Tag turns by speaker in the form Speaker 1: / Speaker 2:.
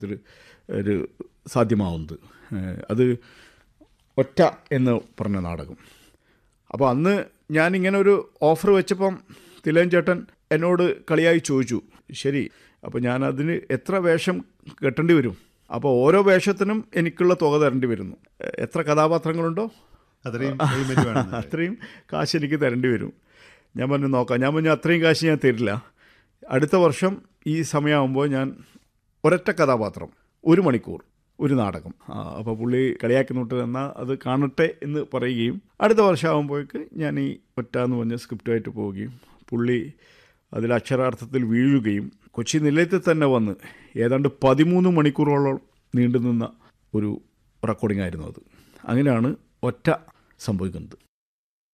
Speaker 1: ഒരു ഒരു സാധ്യമാവുന്നത് ഏഹ് അത് ഒറ്റ എന്ന് പറഞ്ഞ നാടകം അപ്പോൾ അന്ന് ഞാനിങ്ങനെ ഒരു ഓഫർ വെച്ചപ്പം തിലകൻ ചേട്ടൻ എന്നോട് കളിയായി ചോദിച്ചു ശരി അപ്പോൾ ഞാൻ അതിന് എത്ര വേഷം കെട്ടേണ്ടി വരും അപ്പോൾ ഓരോ വേഷത്തിനും എനിക്കുള്ള തുക തരേണ്ടി വരുന്നു എ- എത്ര കഥാപാത്രങ്ങളുണ്ടോ
Speaker 2: അത്രയും payment വേണം
Speaker 1: അത്രയും കാശ് എനിക്ക് തരേണ്ടി വരും ഞാൻ പറഞ്ഞു നോക്കാം ഞാൻ പറഞ്ഞു അത്രയും കാശ് ഞാൻ തരില്ല അടുത്ത വർഷം ഈ സമയമാകുമ്പോൾ ഞാൻ ഒരൊറ്റ കഥാപാത്രം ഒരു മണിക്കൂർ ഒരു നാടകം ആ, അപ്പോൾ പുള്ളി കളിയാക്കുന്നുട്ട് എന്നാൽ അത് കാണട്ടെ എന്ന് പറയുകയും അടുത്ത വർഷമാകുമ്പോഴേക്ക് ഞാൻ ഈ ഒറ്റ എന്ന് പറഞ്ഞ സ്ക്രിപ്റ്റുമായിട്ട് പോവുകയും പുള്ളി അതിൽ അക്ഷരാർത്ഥത്തിൽ വീഴുകയും കൊച്ചി നിലയത്തിൽ തന്നെ വന്ന് ഏതാണ്ട് പതിമൂന്ന് മണിക്കൂറോളം നീണ്ടു നിന്ന ഒരു റെക്കോർഡിംഗ് ആയിരുന്നു അത് അങ്ങനെയാണ് ഒറ്റ സംഭവിക്കുന്നത്